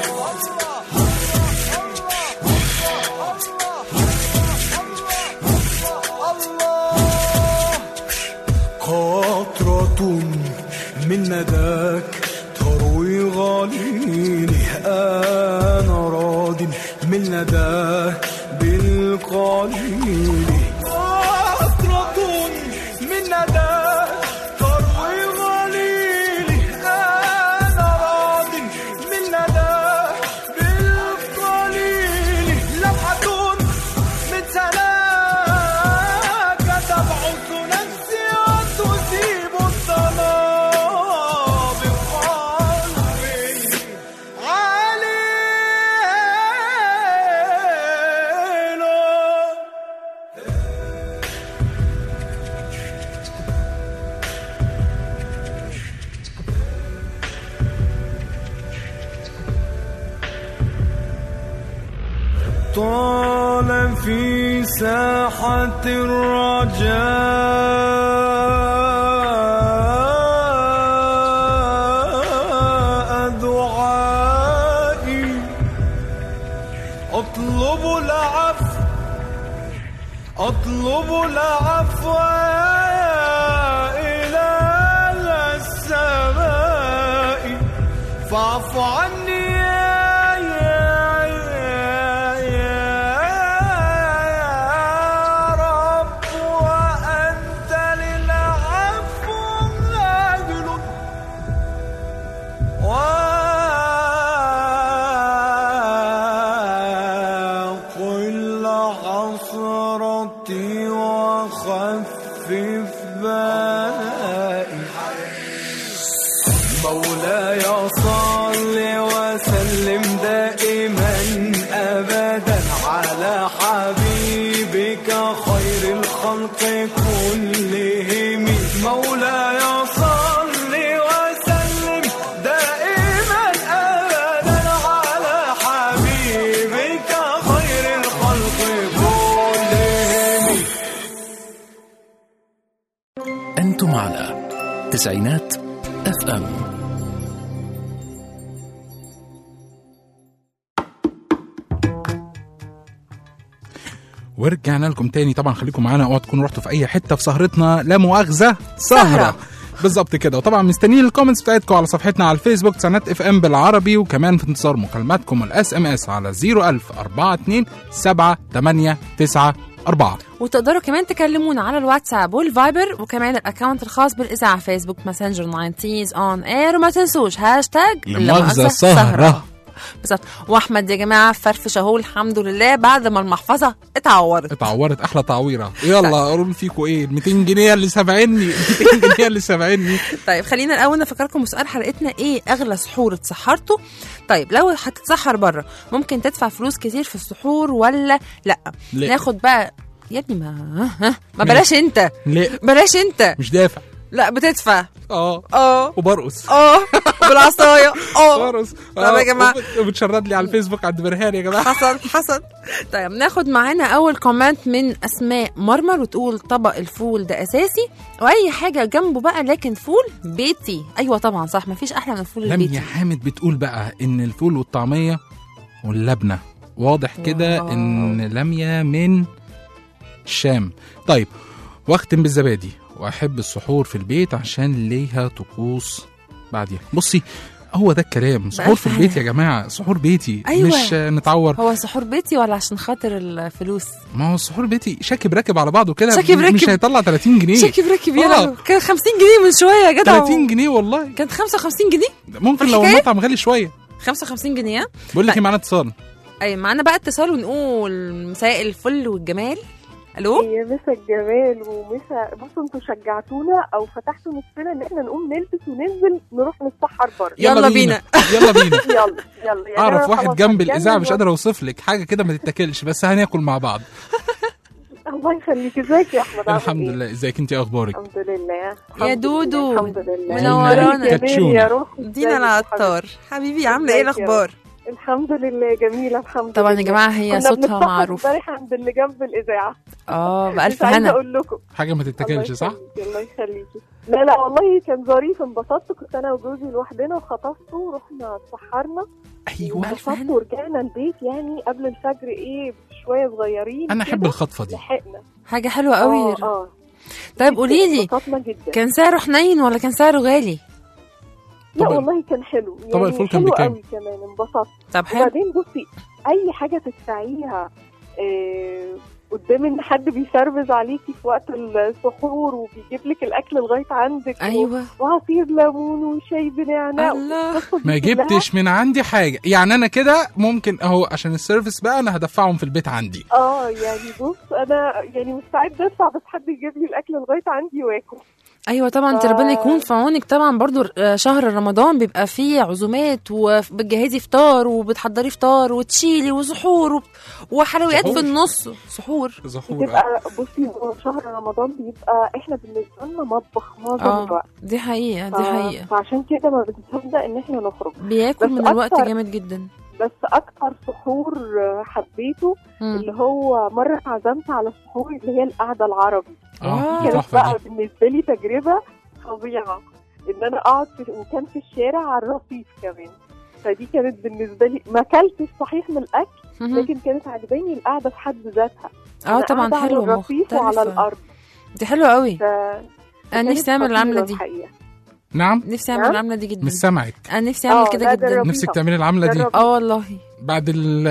قطرة من نداك تروي غليلي أنا راض من نداك بالقليل قطرة من نداك تروي غليلي أنا راض من نداك بالقليل لمحة من سناك تبعث نفسي وتصيب الظلام بقلبي عليل طال في ساحة الرجاء دعائي أطلب العفو أطلب العفو يا إله السماء فاعف عني يا يا يا يا رب وأنت للعفو أهل وقل عصى خفف بالي مولاي صل وسلم دائما ابدا على حبيبك خير الخلق كلهم مولاي صل وسلم دائما ابدا على حبيبك خير الخلق كلهم أنتم على تسعينات اف ام ورجعنا لكم تاني طبعا خليكم معانا اوعوا تكونوا رحتوا في اي حته في سهرتنا لا مؤاخذه سهره سهرة. بالظبط كده وطبعا مستنيين الكومنتس بتاعتكم على صفحتنا على الفيسبوك سنات اف ام بالعربي وكمان في انتظار مكالماتكم الاس ام اس على 01042 789 وتقدروا كمان تكلمونا على الواتساب والفايبر وكمان الاكونت الخاص بالاذاعه فيسبوك ماسنجر 90 اون اير وما تنسوش هاشتاج لمؤاخذة سهرة. بالظبط واحمد يا جماعه فرفش اهو الحمد لله بعد ما المحفظه اتعورت اتعورت احلى تعويره يلا اقول فيكم ايه ال 200 جنيه اللي سابعني ال 200 جنيه اللي سابعني طيب خلينا الاول نفكركم بسؤال حلقتنا ايه اغلى سحور اتسحرته طيب لو هتتسحر بره ممكن تدفع فلوس كتير في السحور ولا لا لا. ناخد بقى يا ابني ما ها ما بلاش انت لا بلاش انت مش دافع لا بتدفع اه اه وبرقص اه بالعصايه اه برقص طب يا جماعة. وبت- وبتشرد لي على الفيسبوك عند برهان يا جماعه حصل حصل طيب ناخد معانا اول كومنت من اسماء مرمر وتقول طبق الفول ده اساسي واي حاجه جنبه بقى لكن فول بيتي ايوه طبعا صح مفيش احلى من الفول لميا البيتي حامد بتقول بقى ان الفول والطعميه واللبنه واضح كده واو. ان لميا من الشام طيب واختم بالزبادي واحب السحور في البيت عشان ليها طقوس بعديها بصي هو ده الكلام سحور في بألف البيت هنا. يا جماعه سحور بيتي أيوة. مش آه، نتعور هو سحور بيتي ولا عشان خاطر الفلوس ما هو السحور بيتي شاكب راكب على بعضه كده شاكب مش راكب. هيطلع 30 جنيه شاكب راكب يا آه. لهوي. كان 50 جنيه من شويه يا جدع 30 جنيه والله كانت 55 جنيه ممكن لو الحكاية؟ المطعم غالي شويه 55 جنيه ها؟ بقول لك طيب. ايه معانا اتصال اي معانا بقى اتصال ونقول مساء الفل والجمال الو يا مسا الجمال ومسا بصوا انتوا شجعتونا او فتحتوا نفسنا ان احنا نقوم نلبس وننزل نروح نتسحر بره يلا بينا. يلا بينا يلا يلا يعني اعرف أنا واحد خلاص جنب هتجنن الاذاعه مش و- قادر اوصف لك حاجه كده ما تتاكلش بس هناكل مع بعض الله يخليك ازيك يا احمد عامل الحمد إيه؟ لله ازيك انت اخبارك الحمد لله يا الحمد دودو. لله، الحمد لله منورانا. ازيك يا كاتشونا. ميري يا روحي دينا ازيك يا العطار حبيبي عامله ايه ازيك يا الاخبار حبيبي؟ الحمد لله جميله الحمد طبعا لله يا جماعه هي كنا صوتها بنتسحر معروف امبارح عند اللي جنب الاذاعه اه مش بألف عايزه هنا اقول لكم حاجه ما تتاكلش الله صح يخليكي، الله يخليكي لا لا والله كان ظريف انبسطت كنت انا وجوزي لوحدنا وخطفته ورحنا اتسحرنا ايوه ألف انبسطت هنا. ورجعنا البيت يعني قبل الفجر ايه شويه صغيرين انا احب كده. الخطفه دي لحقنا حاجه حلوه قوي اه اه طيب قولي لي انبسطنا جدا كان سعره حنين ولا كان سعره غالي لا طبق- والله كان حلو يعني طبق الفول كان حلو بكام؟ قوي كمان انبسطت طب حلو وبعدين بصي اي حاجه تدفعيها آه قدام ان حد بيسرفز عليكي في وقت السحور وبيجيب لك الاكل لغايه عندك ايوه وعصير ليمون وشاي بنعناع الله والقصة دي ما كلها. جبتش من عندي حاجه يعني انا كده ممكن اهو عشان السيرفيس بقى انا هدفعهم في البيت عندي اه يعني بص انا يعني مستعده ادفع بس حد يجيب لي الاكل لغايه عندي واكل ايوه طبعا انت ف- ربنا يكون في عونك طبعا برضو آه، شهر رمضان بيبقى فيه عزومات وبتجهزي فطار وبتحضري فطار وتشيلي وسحور وب- وحلويات سحور. في النص سحور زحور بتبقى بصي هو شهر رمضان بيبقى احنا بالنسبه لنا مطبخ معظم اه الوقت دي حقيقه دي ف- حقيقه فعشان كده ما بنصدق ان احنا نخرج بياكل بس من الوقت أكتر- جامد جدا بس اكتر سحور حبيته مم. اللي هو مره اتعزمت على السحور اللي هي القعده العربي اه آه. دي كانت تحفه بقى دي بالنسبه لي تجربه فظيعه ان انا اقعد في وكان في الشارع على الرصيف كمان فدي كانت بالنسبه لي ما اكلتش صحيح من الاكل مهم. لكن كانت عجباني القعده في حد ذاتها اه أنا طبعا قاعدة حلو على الرصيف وعلى مختلفة. الارض دي حلوه قوي ف انا نفسي اعمل العمله دي الحقيقة. نعم نفسي اعمل نعم؟ العمله دي جدا مش سامعك انا نفسي اعمل آه، كده لا، جدا جربي. نفسك تعملي العمله دي جرب. اه والله بعد ال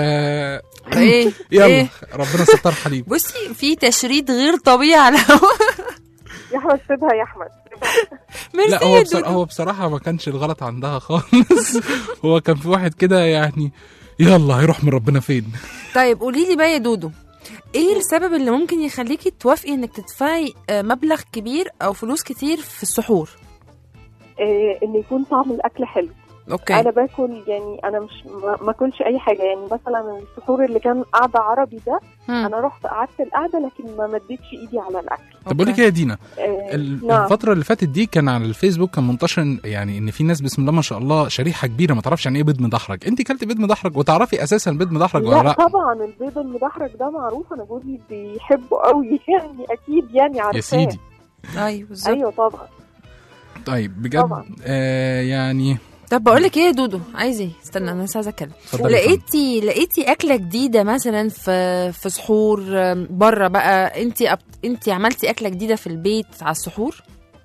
ايه يلا ايه ربنا ستار حليب بصي في تشريد غير طبيعي على الهوا يا احمد سيبها يا احمد ميرسي لا هو يا بصراحة دودو هو بصراحة ما كانش الغلط عندها خالص هو كان في واحد كده يعني يلا هيروح من ربنا فين طيب قولي لي بقى يا دودو ايه السبب اللي ممكن يخليكي توافقي انك تدفعي آه، مبلغ كبير او فلوس كتير في السحور آه ان يكون طعم الاكل حلو اوكي انا باكل يعني انا مش ما ما اكلش اي حاجه يعني مثلا السحور اللي كان قاعده عربي ده مم. انا رحت قعدت القعده لكن ما مديتش ايدي على الاكل طب بقول لك ايه يا دينا آه ال- نعم الفترة اللي فاتت دي كان على الفيسبوك كان منتشر إن- يعني ان في ناس بسم الله ما شاء الله شريحة كبيرة ما تعرفش يعني ايه بيض مدحرج انت كلت بيض مدحرج وتعرفي اساسا بيض مدحرج ولا لا لا طبعا البيض المدحرج ده معروف انا جوزي بيحبه قوي يعني اكيد يعني عارفاه يا سيدي ايوه بالظبط ايوه طبعا طيب بجد طبعا. آه يعني طب بقول لك ايه يا دودو عايزه ايه استنى انا لسه عايزه اتكلم اتفضلي يا فندم. لقيتي لقيتي اكله جديده مثلا في في سحور بره بقى انت انت عملتي اكله جديده في البيت على السحور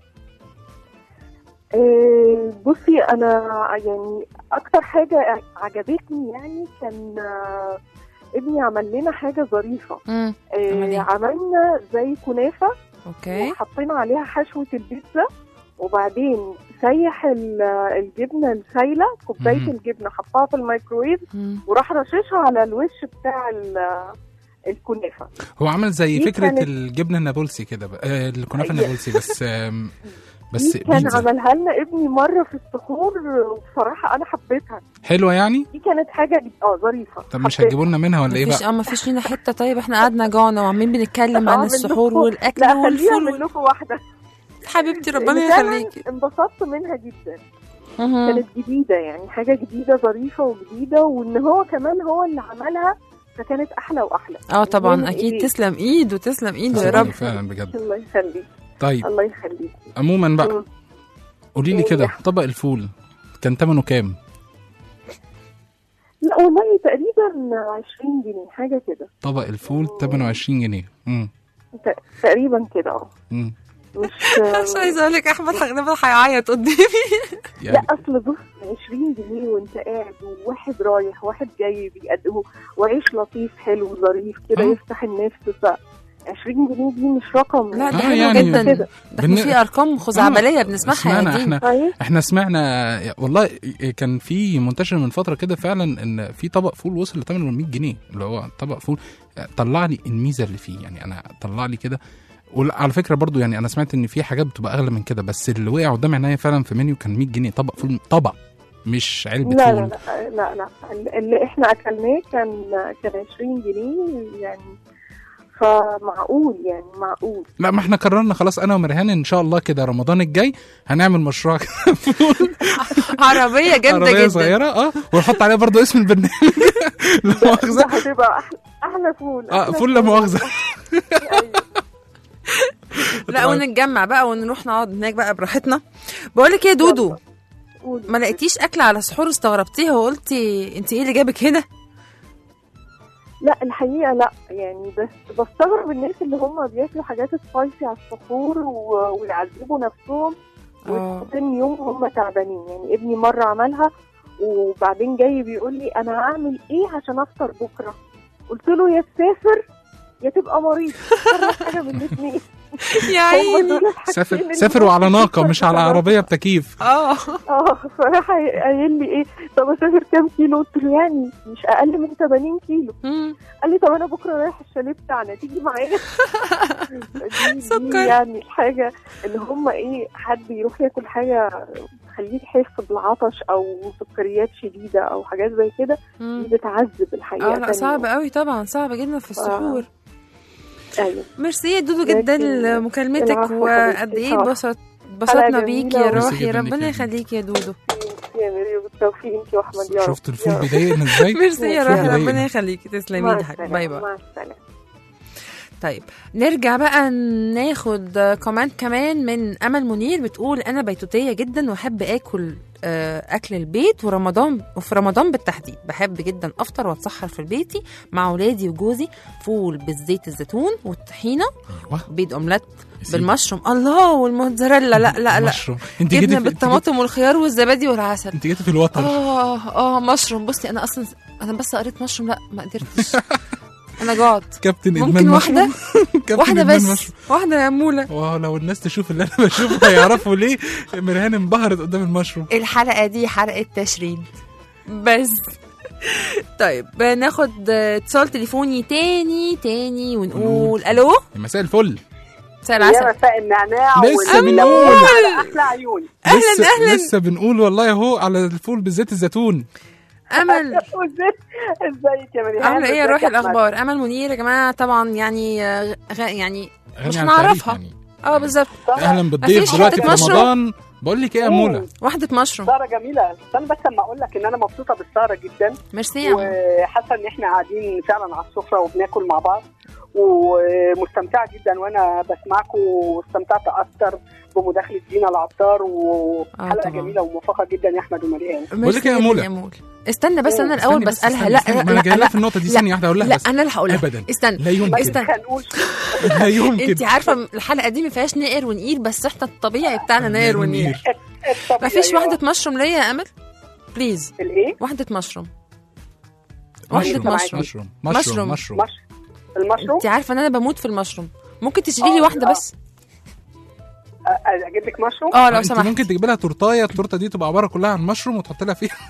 آه، بصي انا يعني اكتر حاجه عجبتني يعني كان آه، ابني عمل لنا حاجه ظريفه امم آه، عمل إيه؟ عملنا زي كنافه اوكي وحطينا عليها حشوه البيتزا وبعدين سيح ال- الجبنه السايله كوبايه مم. الجبنه حطها في الميكرويف مم. وراح رششها على الوش بتاع ال- الكنافه هو عمل زي دي فكرة كانت- الجبنة النابلسي كده بقى. آه الكنافة أيوة. النابلسي بس آم، بس دي كان بيتزا عملها لنا ابني مره في السحور وبصراحه انا حبيتها حلوة يعني دي كانت حاجه اه ظريفه طب مش حبيتها. هتجيبوا لنا منها ولا ايه مفيش بقى اه مفيش لينا حته طيب احنا قعدنا جوعنا وعمالين بنتكلم عن آه، السحور منكم- والاكل لا خليها والفول من وال- لكم واحده حبيبتي ربنا لأن فعلاً يخليكي انبسطت منها جدا مهم. كانت جديده يعني حاجه جديده ظريفه وجديده وان هو كمان هو اللي عملها فكانت احلى واحلى اه طبعا من اكيد إيديه. تسلم ايده تسلم ايده يا تسلمي رب فعلا بجد الله يخليك طيب الله يخليك عموما بقى مم. قولي لي كده طبق الفول كان ثمنه كام لا والله تقريبا 20 جنيه حاجه كده طبق الفول ثمنه 20 جنيه امم ت- تقريبا كده اه امم مش مش عايزه اقول لك احمد احمد هيعيط قدامي لا يعني اصل بص 20 جنيه وانت قاعد وواحد رايح واحد جاي بيقدمه وعيش لطيف حلو ظريف كده آه. يفتح النفس ف 20 جنيه دي مش رقم لا ده آه، حلو يعني جدا كده. ده احنا بالن- في ارقام خزعبليه بنسمعها سمعنا يا دين احنا طيب احنا سمعنا والله كان في منتشر من فتره كده فعلا ان في طبق فول وصل لثمنه 100 جنيه اللي هو طبق فول طلع لي الميزه اللي فيه يعني انا طلع لي كده وعلى فكره برضو يعني انا سمعت ان في حاجات بتبقى اغلى من كده بس اللي وقع قدام عينيا فعلا في منيو كان 100 جنيه طبق فول طبق مش علبه لا فول لا لا لا لا اللي احنا اكلناه كان كان 20 جنيه يعني فمعقول يعني معقول لا ما احنا قررنا خلاص انا ومرهان ان شاء الله كده رمضان الجاي هنعمل مشروع كده فول عربيه جامده عربيه جدا صغيره اه ونحط عليها برضو اسم البرنامج لا ده مؤاخذه هتبقى احلى احلى فول اه أحلى فول لا مؤاخذه أيوة. لا ونتجمع بقى ونروح نقعد هناك بقى براحتنا بقول لك يا دودو قولي. ما لقيتيش اكل على سحور استغربتيها وقلتي انت ايه اللي جابك هنا لا الحقيقه لا يعني بس بستغرب الناس اللي هم بياكلوا حاجات سبايسي على السحور و- ويعذبوا نفسهم اه ويصحوا تاني يوم هم تعبانين يعني ابني مره عملها وبعدين جاي بيقول لي انا هعمل ايه عشان افطر بكره قلت له يا تسافر يا تبقى مريض اختار حاجه من الاثنين يا هم عيني دول الحاجتين سافر اللي سافر وعلى ممكن ناقه مش على تفطر عربيه بتكييف اه اه فراح قايل لي ايه طب اسافر كام كيلو قلت له يعني مش اقل من 80 كيلو مم. قال لي طب انا بكره رايح الشاليه بتاعنا تيجي معايا دي, سكر. دي يعني الحاجه اللي هم ايه حد يروح ياكل حاجه تخليه يحس بالعطش او سكريات شديده او حاجات زي كده مم. دي بتعذب الحقيقه اه لا تاني صعب يوم. قوي طبعا صعب جدا في السحور ايوه ميرسي يا دودو جدا لكن لمكالمتك العفو وقد حبيبتي، ايه العفو. بسط بسطنا حلقة بيكي جميلة يا ميرسي روحي جداً ليكي ربنا يا يخليكي يا دودو يا ميري بالتوفيق انت واحمد يا رب شفت الفول يا رب. بيضايقنا ازاي ميرسي يا ميرسي روحي جداً. ربنا يخليكي تسلمي مع لي حاجة. السلامة، باي باي مع السلامه طيب نرجع بقى ناخد كومنت كمان من امل منير بتقول انا بيتوتيه جدا واحب اكل آه، اكل البيت ورمضان وفي رمضان بالتحديد بحب جدا افطر واتسحر في بيتي مع اولادي وجوزي فول بالزيت الزيتون والطحينه ايوه بيض اومليت يا سيدي. بالمشروم الله والموتزاريلا لا لا لا مشروم انت جيتي جبنه في- انت جيتي- بالطماطم والخيار والزبادي والعسل انت جيتي في الوتر اه اه مشروم بصي انا اصلا انا بس قريت مشروم لا ما قدرتش انا جعت كابتن ادمان ممكن واحده مشروم. كابتن واحده إدمان بس مشروم. واحده يا موله واو لو الناس تشوف اللي انا بشوفه هيعرفوا ليه مرهان انبهرت قدام المشروم الحلقه دي حلقه تشريد بس طيب ناخد اتصال تليفوني تاني تاني ونقول الو مساء الفل مساء يا العسل مساء النعناع لسه والليمون بنقول. على احلى عيون أهلاً، لسه أهلاً. لسه بنقول والله اهو على الفول بالزيت الزيتون امل ازيك يا مريم عامله ايه يا روحي الاخبار امل منير يا جماعه طبعا يعني آه، غ... يعني غني مش عن التعريف هنعرفها يعني. اه بالظبط اهلا بالضيف مفيش دلوقتي في حتة مشروم؟ رمضان بقول لك ايه يا مولا واحده مشروم ساره جميله استنى بس اما اقول لك ان انا مبسوطه بالسهره جدا ميرسي يا أمل. وحاسه ان احنا قاعدين فعلا على السفره وبناكل مع بعض ومستمتعه جدا وانا بسمعكم واستمتعت اكتر بمداخله دينا العطار وحلقه طبعا. جميله وموفقه جدا يا احمد ومريم بقول لك إيه يا ميرسي مولا؟ يا مول استنى بس انا استني الاول بس، بسالها استني، لا استني. لا ما انا جاي لها لا في النقطه دي لا. ثانيه واحده اقول لها لا بس انا اللي هقولها ابدا استنى لا يمكن استنى. هنقول لا يمكن انت عارفه الحلقه دي ما فيهاش نقر ونقير بس احنا الطبيعي بتاعنا نقر ونقير ما فيش واحده مشروم ليا يا امل بليز الايه؟ واحده مشروم واحده مشروم مشروم مشروم مشروم. مشروم مشروم مش... المشروم انت عارفه ان انا بموت في المشروم ممكن تشيلي لي آه، واحده آه. بس أ- اجيب لك مشروم اه لو انت سمحت ممكن تجيب لها تورتايه التورته دي تبقى عباره كلها عن مشروم وتحط لها فيها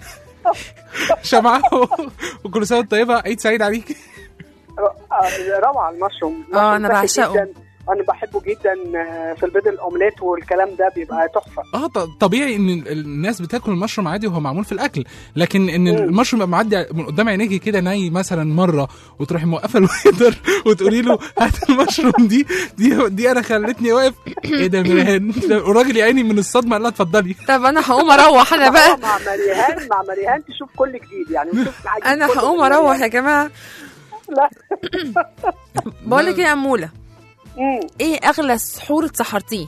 شمعة وكل سنه وانت طيبه عيد سعيد عليك آه، روعه المشروم آه، أنا مشروم بعشقه. جداً. انا بحبه جدا آه، في البيض الاومليت والكلام ده بيبقى تحفه اه ط- طبيعي ان ال- الناس بتاكل المشروم عادي وهو معمول في الاكل لكن ان المشروم يبقى معدي من قدام عينيكي كده ني مثلا مره وتروحي موقفه الويتر وتقولي له هات المشروم دي دي دي انا خلتني واقف ايه ده يا مريهان ده الراجل يا عيني من الصدمه قال لها اتفضلي طب انا هقوم اروح انا بقى مع مريهان مع مريهان تشوف كل جديد يعني وتشوف عجيب انا كل هقوم جديد. اروح يا جماعه لا بقول لك ايه يا اموله مم. ايه اغلى سحور اتسحرتيه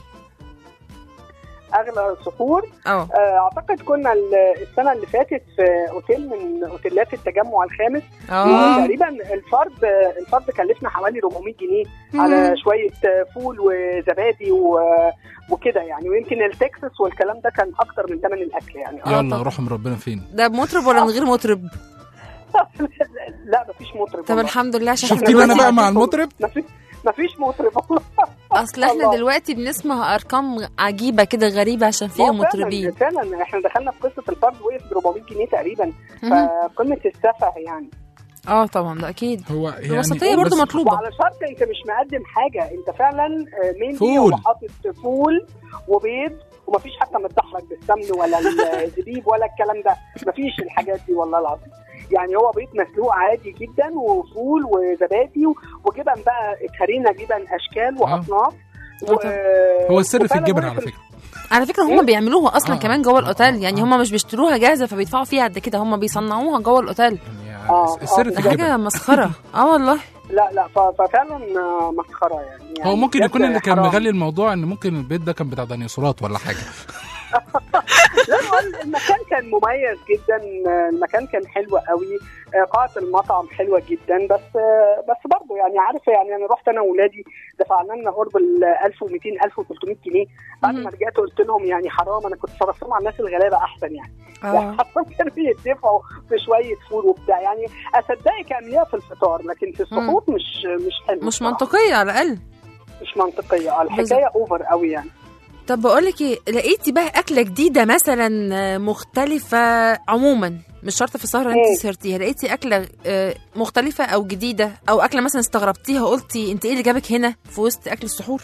اغلى سحور اه آه، اعتقد كنا ال- السنه اللي فاتت في اوتيل من اوتيلات التجمع الخامس اه تقريبا الفرد الفرد كلفنا حوالي 400 جنيه على شويه فول وزبادي و- وكده يعني ويمكن التكساس والكلام ده كان اكتر من ثمن الاكل يعني آه يلا طبعا. روح من ربنا فين ده بمطرب ولا من غير مطرب لا مفيش مطرب طب والله. الحمد لله عشان شفتي احنا بقى انا دلوقتي بقى مع المطرب مفيش مفيش مطرب والله اصل احنا الله. دلوقتي بنسمع ارقام عجيبه كده غريبه عشان فيها ما هو فعلاً- مطربين فعلا احنا دخلنا في قصه الفرد وقف ب 400 جنيه تقريبا مهم. فقمه السفه يعني اه طبعا ده اكيد هو يعني الوسطيه برضو بس- مطلوبه وعلى شرط انت مش مقدم حاجه انت فعلا آه، مين فول. هو حاطط فول وبيض ومفيش حتى متدحرج بالسمن ولا الزبيب ولا الكلام ده مفيش الحاجات دي والله العظيم يعني هو بيض مسلوق عادي جدا وفول وزبادي و- وجبن بقى اتهرينا جبن اشكال واصناف و... هو السر في وفعلاً الجبن وقف على فكره على فكره هم بيعملوها اصلا آه. كمان جوه آه، الاوتيل آه، يعني آه. هم مش بيشتروها جاهزه فبيدفعوا فيها قد كده هم بيصنعوها جوه الاوتيل يعني آه، السر آه، في ده الجبن حاجه مسخره اه والله لا لا ف- ففعلا آه، مسخره يعني, يعني هو ممكن بجد يكون اللي كان حرام. مغلي الموضوع ان ممكن البيت ده كان بتاع ديناصورات ولا حاجه لا هو المكان كان مميز جدا المكان كان حلو قوي قاعة المطعم حلوة جدا بس بس برضه يعني عارفة يعني أنا رحت أنا وولادي دفعنا لنا قرب ال 1200 1300 جنيه بعد ما رجعت قلت لهم يعني حرام أنا كنت صرفتهم على الناس الغلابة أحسن يعني اه يعني حرام كانوا بيدفعوا في شوية فول وبتاع يعني أصدقك أعمليها في الفطار لكن في السحور مش مش حلو مش بصراحة. منطقيه على الاقل مش منطقية الحكاية أوفر قوي يعني طب بقول لك ايه لقيتي بقى اكله جديده مثلا آه، مختلفه عموما مش شرط في السهره اللي مم. انت سهرتيها لقيتي اكله آه، مختلفه او جديده او اكله مثلا استغربتيها قلتي انت ايه اللي جابك هنا في وسط اكل السحور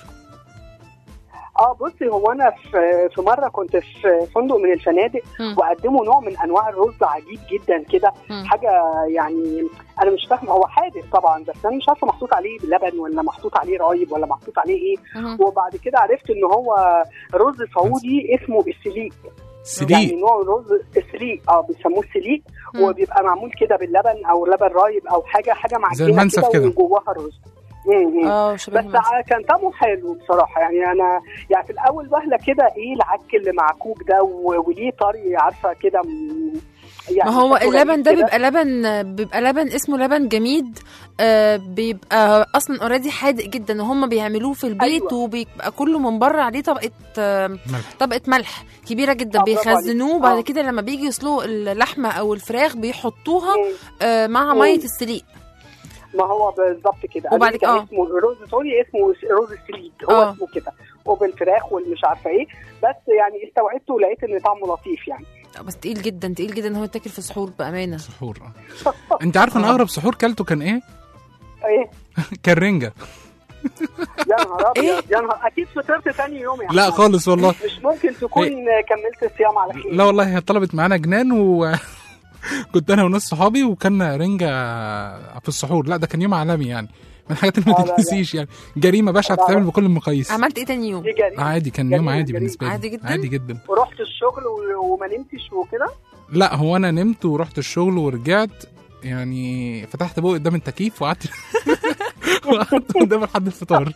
اه بصي هو انا في في مره كنت في فندق من الفنادق مم. وقدموا نوع من انواع الرز عجيب جدا كده مم. حاجه يعني انا مش فاهمه هو حادق طبعا بس انا مش عارفه محطوط عليه لبن ولا محطوط عليه رايب ولا محطوط عليه ايه مهم. وبعد كده عرفت ان هو رز سعودي اسمه السليق يعني سليق نوع رز السليق اه بيسموه السليق مم. وبيبقى معمول كده باللبن او لبن رايب او حاجه حاجه معجنه المنسف كده. وجواها رز مم. اه شبه بس المنسف. ع- كان طعمه حلو بصراحه يعني انا يعني في الاول وهله كده ايه العك اللي معكوك ده و- وليه طري عارفه كده م- يعني ما هو شكله اللبن غريب ده كده. بيبقى لبن بيبقى لبن اسمه لبن جميد آه بيبقى اصلا اوريدي حادق جدا وهم بيعملوه في البيت أيوة. وبيبقى كله من بره عليه طبقه آه ملح طبقه ملح كبيره جدا آه، برافو بيخزنوه عليك. بعد آه. كده لما بيجي يسلقوا اللحمه او الفراخ بيحطوها مم. آه مع مم. ميه السليق ما هو بالظبط كده وبعد وبعد كده- آه. اسمه رز سوري اسمه رز السليك هو آه. اسمه كده وبالفراخ والمش عارفه ايه بس يعني استوعبته ولقيت ان طعمه لطيف يعني بس تقيل جدا تقيل جدا ان هو يتاكل في السحور بامانه سحور آه. انت عارف ان اغرب سحور كلته كان ايه ايه كان رنجه يا نهار إيه؟ ابيض يا نهار اكيد فطرت ثاني يوم يعني لا خالص والله مش ممكن تكون كملت الصيام على خير لا والله هي طلبت معانا جنان و كنت انا وناس صحابي وكان رنجة في السحور لا ده كان يوم عالمي يعني من الحاجات اللي آه، ما لا، لا. تتنسيش يعني جريمه بشعه لا، لا. تتعمل بكل المقاييس عملت ايه تاني يوم دي جريمة. عادي كان يوم جميل، عادي جميل. بالنسبه لي عادي جدا؟ عادي جدا ورحت الشغل و- وما نمتش وكده لا هو انا نمت ورحت الشغل ورجعت يعني فتحت بوقي قدام التكييف وقعدت وقعدت قدام لحد الفطار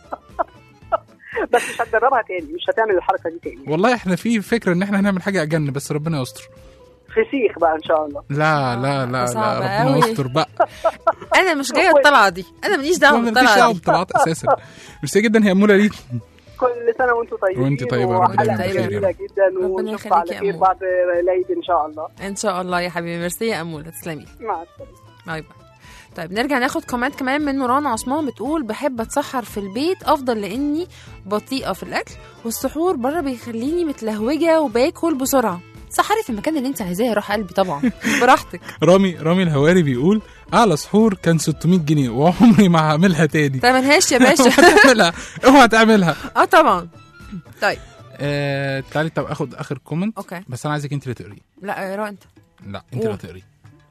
بس مش هتجربها تاني مش هتعمل الحركه دي تاني والله احنا في فكره ان احنا هنعمل حاجه اجن بس ربنا يستر فسيخ بقى ان شاء الله لا لا لا صعبة لا ربنا أوي. يستر بقى انا مش جايه الطلعه دي انا ماليش دعوه ما مالكيش بالطلعه دعوه دي بالطلعات اساسا ميرسي جدا يا اموله ليد كل سنه وانتم طيبين وأنت طيبة يا رب وحلقه دايما بخير. جميله جدا ربنا ونشوفكم يخليك على يا خير أمو. بعد العيد ان شاء الله ان شاء الله يا حبيبي ميرسي يا اموله تسلمي مع السلامه باي باي طيب نرجع ناخد كومنت كمان من نوران عثمان بتقول بحب اتسحر في البيت افضل لاني بطيئه في الاكل والسحور بره بيخليني متلهوجه وباكل بسرعه سحري في المكان اللي انت عايزاه يا روح قلبي طبعا براحتك رامي رامي الهواري بيقول اعلى سحور كان 600 جنيه وعمري ما هعملها تاني تعملهاش يا باشا اوعى تعملها اوعى تعملها اه طبعا طيب آه تعالي طب اخد اخر كومنت اوكي بس انا عايزك انت اللي تقريه لا اقرا انت لا انت اللي قول. تقريه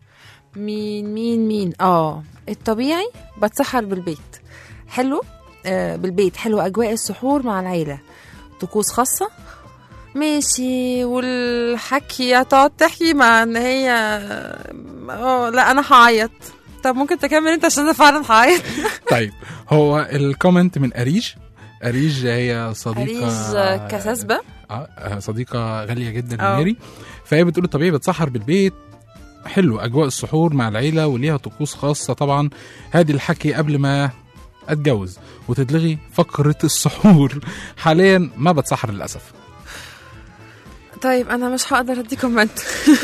مين مين مين اه الطبيعي بتسحر بالبيت حلو آه بالبيت حلو اجواء السحور مع العيله طقوس خاصه ماشي والحكي هتقعد تحكي مع ان هي اه لا انا هعيط طب ممكن تكمل انت عشان انا فعلا هعيط طيب هو الكومنت من اريج اريج هي صديقه أريج كساسبة اه آه، صديقه غاليه جدا آه. لميري فهي بتقول الطبيعي بتسحر بالبيت حلو اجواء السحور مع العيله وليها طقوس خاصه طبعا هادي الحكي قبل ما اتجوز وتتلغي فقره السحور حاليا ما بتسحر للاسف طيب انا مش هقدر ادي كومنت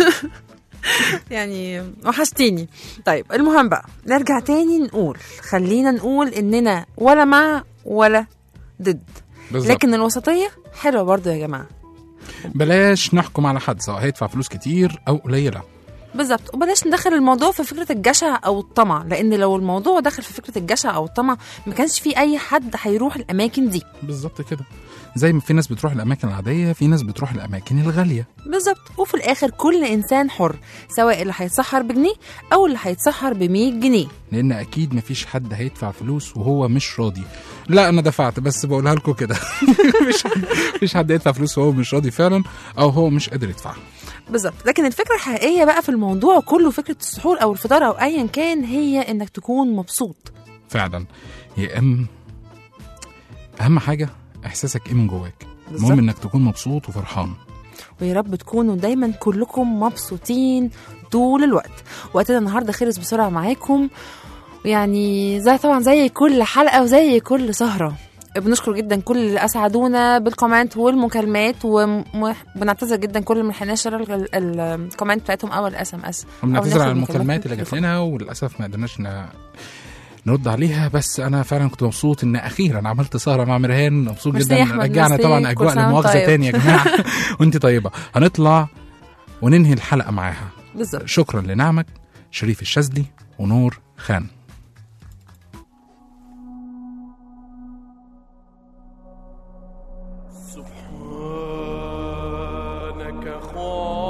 يعني وحشتيني طيب المهم بقى نرجع تاني نقول خلينا نقول اننا ولا مع ولا ضد بالظبط لكن الوسطيه حلوه برضو يا جماعه بلاش نحكم على حد سواء هيدفع فلوس كتير او قليله بالظبط وبلاش ندخل الموضوع في فكره الجشع او الطمع لان لو الموضوع دخل في فكره الجشع او الطمع ما كانش في اي حد هيروح الاماكن دي بالظبط كده زي ما في ناس بتروح الاماكن العاديه في ناس بتروح الاماكن الغاليه بالظبط وفي الاخر كل انسان حر سواء اللي هيتسحر بجنيه او اللي هيتسحر ب 100 جنيه لان اكيد مفيش حد هيدفع فلوس وهو مش راضي لا انا دفعت بس بقولها لكم كده مش حد مفيش حد يدفع فلوس وهو مش راضي فعلا او هو مش قادر يدفعها بالظبط لكن الفكره الحقيقيه بقى في الموضوع كله فكره السحور او الفطار او ايا كان هي انك تكون مبسوط فعلا يا ام اهم حاجه احساسك ايه من جواك بالظبط. المهم انك تكون مبسوط وفرحان ويا رب تكونوا دايما كلكم مبسوطين طول الوقت وقتنا النهارده خلص بسرعه معاكم يعني زي طبعا زي كل حلقه وزي كل سهره بنشكر جدا كل اللي اسعدونا بالكومنت والمكالمات وبنعتذر جدا كل اللي حناش الكومنت بتاعتهم او الاس ام اس وبنعتذر على المكالمات اللي جات لنا وللاسف ما قدرناش ن- نرد عليها بس انا فعلا كنت مبسوط ان اخيرا عملت سهره مع مرهان مبسوط ميرسي جدا يا أحمد، رجعنا ميرسي. طبعا كل اجواء سنة وأنت لمؤاخذه طيب. تاني يا جماعه وانت طيبه هنطلع وننهي الحلقه معاها بالظبط شكرا لنعمك شريف الشاذلي ونور خان سبحانك خالق